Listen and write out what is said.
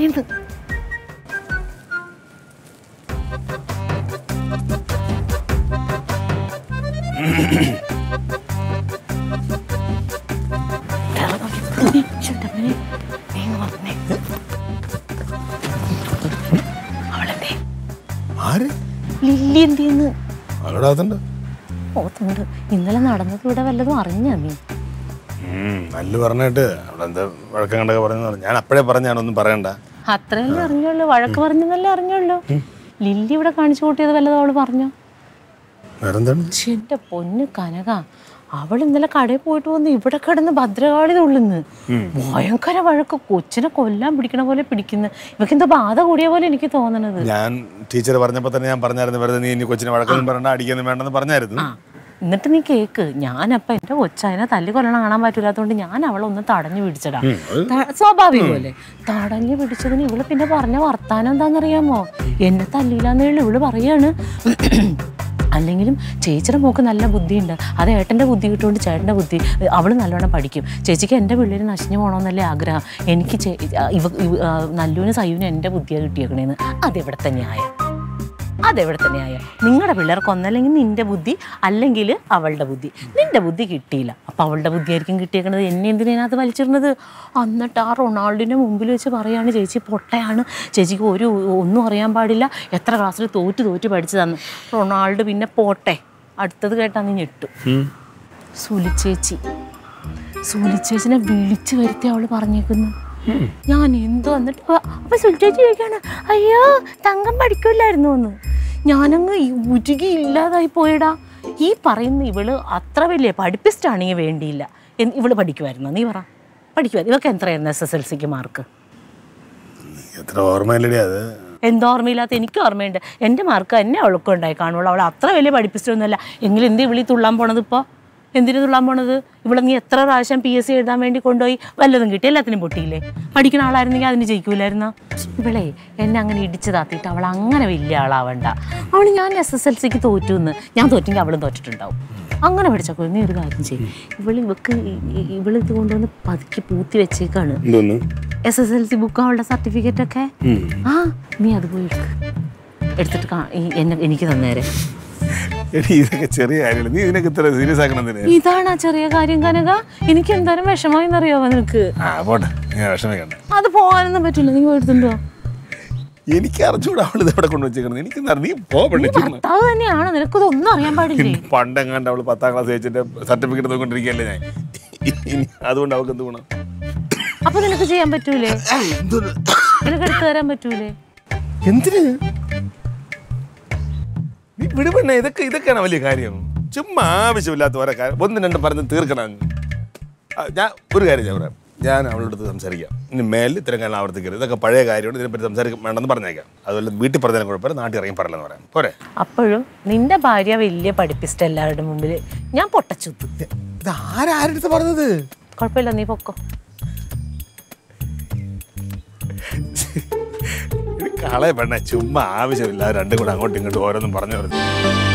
തന്നെയാണ് അവളെന്തേ ആര് ലില്ലി എന്തിന്ന് അവളുടെ അകത്തുണ്ട് ഓത്തുണ്ട് ഇന്നലെ നടന്നത് ഇവിടെ വല്ലതും അറിഞ്ഞാ നീ നല്ല പറഞ്ഞിട്ട് അവിടെ എന്താ വഴക്കം കണ്ടൊക്കെ പറഞ്ഞു ഞാൻ അപ്പോഴേ പറഞ്ഞ ഞാനൊന്നും പറയണ്ട അത്രയല്ലേ അറിഞ്ഞുള്ളൂ വഴക്ക് പറഞ്ഞെന്നല്ലേ അറിഞ്ഞുള്ളൂ ലില്ലി ഇവിടെ കാണിച്ചു കൂട്ടിയത് വല്ലതും അവള് പറഞ്ഞോ വേറെന്താണ് ശ്ശെ, എന്റെ പൊന്ന് കനക അവൾ ഇന്നലെ കടയിൽ പോയിട്ട് വന്ന് ഇവിടെ കിടന്ന് ഭദ്രകാളി തൊള്ളുന്ന് ഭയങ്കര വഴക്ക് കൊച്ചിനെ കൊല്ലാൻ പിടിക്കണ പോലെ പിടിക്കുന്നു ഇവക്ക് എന്താ ബാധ കൂടിയ പോലെ എനിക്ക് തോന്നണത് ഞാൻ ടീച്ചർ പറഞ്ഞപ്പോൾ തന്നെ ഞാൻ പറഞ്ഞായിരുന്നു വെറുതെ നീ ഇനി കൊച്ചിനെ വഴക്കൊന്നും പറയണ്ട അടിക്കൊന്നും വേണ്ടെന്ന് പറഞ്ഞായിരുന്നു ആ എന്നിട്ട് നീ കേക്ക് ഞാനപ്പ എന്റെ കൊച്ചതിനെ തല്ലി കൊല്ലണം കാണാൻ പറ്റൂലാത്തോണ്ട് ഞാൻ അവളെ ഒന്ന് തടഞ്ഞു പിടിച്ചടാ ത- സ്വാഭാവികമല്ലേ തടഞ്ഞു പിടിച്ചതിന് ഇവള് പിന്നെ പറഞ്ഞ വർത്താനം എന്താണെന്നറിയാമോ എന്നെ തല്ലിയില്ലാന്നേ ഉള്ളൂ ഇവള് പറയാണ് അല്ലെങ്കിലും ചേച്ചിയുടെ മോക്ക് നല്ല ബുദ്ധിയുണ്ട് അത് ഏട്ടൻ്റെ ബുദ്ധി കിട്ടുകൊണ്ട് ചേട്ടൻ്റെ ബുദ്ധി അവള് നല്ലോണം പഠിക്കും ചേച്ചിക്ക് എൻ്റെ പിള്ളേര് നശിഞ്ഞു പോകണമെന്നല്ലേ ആഗ്രഹം എനിക്ക് ചേ- ഇവ ഇവ- ആ, നല്ലൂനും സയ്യൂനും എൻ്റെ ബുദ്ധിയാണ് കിട്ടിയേക്കണേന്ന് അതെവിടുത്തെ ന്യായം അതെവിടുത്തെ ന്യായം നിങ്ങളുടെ പിള്ളേർക്ക് ഒന്നല്ലെങ്കിൽ നിന്റെ ബുദ്ധി അല്ലെങ്കിൽ അവളുടെ ബുദ്ധി നിന്റെ ബുദ്ധി കിട്ടിയില്ല അപ്പം അവളുടെ ബുദ്ധിയായിരിക്കും കിട്ടിയേക്കണത് എന്നെ എന്തിനകത്ത് വലിച്ചിരുന്നത് എന്നിട്ട് ആ റൊണാൾഡിൻ്റെ മുമ്പിൽ വെച്ച് പറയാണ് ചേച്ചി പൊട്ടയാണ് ചേച്ചിക്ക് ഒരു ഒന്നും അറിയാൻ പാടില്ല എത്ര ക്ലാസ്സിൽ തോറ്റ് തോറ്റ് പഠിച്ചതാന്ന് റൊണാൾഡ് പിന്നെ പോട്ടെ അടുത്തത് കേട്ടാന്ന് ഞെട്ടു സുലിച്ചേച്ചി സുലിച്ചേച്ചിനെ വിളിച്ചു വരുത്തി അവള് പറഞ്ഞേക്കുന്നു ഞാൻ എന്തോ എന്നിട്ട് അപ്പൊ- അപ്പൊ സുലിച്ചേച്ചി ചോദിക്കാണ് അയ്യോ തങ്കം പഠിക്കില്ലായിരുന്നു എന്ന് ഞാനങ്ങ് ഈ ഉരുകി ഇല്ലാതായി പോയടാ ഈ പറയുന്ന ഇവള് അത്ര വലിയ പഠിപ്പിസ്റ്റാണെങ്കിൽ വേണ്ടിയില്ല എന്ന് ഇവള് പഠിക്കുമായിരുന്നു നീ പറ പഠിക്കുമായിരുന്നു ഇവർക്ക് എത്രയായിരുന്നു എസ് എസ് എൽ സിക്ക് മാർക്ക് എത്ര ഓർമ്മയില്ലടി അത് എന്തോ ഓർമ്മയില്ലാത്ത എനിക്ക് ഓർമ്മയുണ്ട് എൻ്റെ മാർക്ക് തന്നെ അവൾക്ക് ഉണ്ടായി കാണുള്ളൂ അവൾ അത്ര വലിയ പഠിപ്പിച്ചിട്ടൊന്നുമല്ല എങ്കിലും എന്ത് വിളി തുള്ളാൻ പോണത് ഇപ്പോൾ എന്തിനു തുള്ളാൻ പോണത് ഇവിടെ നീ എത്ര പ്രാവശ്യം പി എസ് സി എഴുതാൻ വേണ്ടി കൊണ്ടുപോയി വല്ലതും കിട്ടി എല്ലാത്തിനും പൊട്ടിയില്ലേ പഠിക്കുന്ന ആളായിരുന്നെങ്കിൽ അതിന് ജയിക്കൂലായിരുന്നോ ഇവളെ എന്നെ അങ്ങനെ ഇടിച്ചു താത്തിയിട്ട് അവൾ അങ്ങനെ വലിയ ആളാവണ്ട അവൾ ഞാൻ എസ് എസ് എൽ സിക്ക് തോറ്റു എന്ന് ഞാൻ തോറ്റെങ്കിൽ അവളും തോറ്റിട്ടുണ്ടാവും അങ്ങനെ പഠിച്ചപ്പോൾ നീ ഒരു കാര്യം ചെയ്യും ഇവൾ ഇവക്ക് ഈ- ഈ- ഇവള് ഇത് കൊണ്ടുവന്ന് പതുക്കി പൂത്തി വെച്ചേക്കാണ് എന്തോന്ന് S S L C book അവളുടെ സർട്ടിഫിക്കറ്റ് ഒക്കെ ആ നീ അത് പോയി എടുക്ക് എടുത്തിട്ട് കാ- ഈ എന്നെ എനിക്ക് തന്നേരെ എടി ഇതൊക്കെ ചെറിയ കാര്യങ്ങൾ നീ ഇതിനൊക്കെ ഇത്ര സീരിയസ് ആക്കണമെന്നില്ല ഇതാണ് ആ ചെറിയ കാര്യം കനക എനിക്ക് എന്തായാലും വിഷമായി എന്നറിയാമോ നിനക്ക് ആ പോട്ടെ ഞാൻ വിഷമിക്കണ്ട അത് പോകാനൊന്നും പറ്റില്ല നീ പോയി എടുത്തുണ്ടോ എനിക്ക് അറിഞ്ഞൂടാ അവൾ ഇത് എവിടെ കൊണ്ടുവച്ചേക്കണം എനിക്ക് നീ പോ പെണ്ണെ ചുമ്മാ ഭർത്താവ് തന്നെയാണ് നിനക്കതൊന്നും അറിയാൻ പാടില്ലേ പണ്ടെങ്ങാണ്ട് അവള് പത്താം ക്ലാസ് ജയിച്ചിട്ട് സർട്ടിഫിക്കറ്റ് നോക്കിക്കൊണ്ടിരിക്കുകയല്ലേ ഞാൻ ഇനി അതുകൊണ്ട് അവൾക്ക് എന്ത് ഗുണം അപ്പൊ നിനക്ക് ചെയ്യാൻ പറ്റൂലേ നിനക്ക് എടുത്തു തരാൻ പറ്റൂലേ എന്തിന് നീ വിട് പെണ്ണെ ഇതൊക്കെ ഇതൊക്കെയാണ് വലിയ കാര്യം ചുമ്മാ ആവശ്യമില്ലാത്ത ഓരോ കാര്യം ഒന്നും രണ്ടും പറഞ്ഞ് തീർക്കണം ആ, ഞാൻ ഒരു കാര്യം ഞാൻ പറയാം ഞാൻ അവളുടെ അടുത്ത് സംസാരിക്കാം ഇനി മേലിൽ ഇത്തരം കാലം ആവർത്തിക്കരുത് ഇതൊക്കെ പഴയ കാര്യമാണ് ഇതിനെപ്പറ്റി സംസാരിക്കാൻ വേണ്ടെന്ന് പറഞ്ഞേക്കാം അതുപോലെ വീട്ടിൽ പറഞ്ഞാലും കുഴപ്പമില്ല നാട്ടിൽ ഇറങ്ങി പറയില്ലെന്ന് പറയാം പോരെ അപ്പോഴും നിന്റെ ഭാര്യ വലിയ പഠിപ്പിസ്റ്റ് എല്ലാവരുടെ മുമ്പിൽ ഞാൻ പൊട്ടച്ചുത്തു ഇത് ആരാരുടെ പറഞ്ഞത് കുഴപ്പമില്ല നീ പൊക്കോ കളയ പെണ്ണെ ചുമ്മാ ആവശ്യമില്ല രണ്ടും കൂടെ അങ്ങോട്ടും ഇങ്ങോട്ടും ഓരോന്നും പറഞ്ഞു പറഞ്ഞു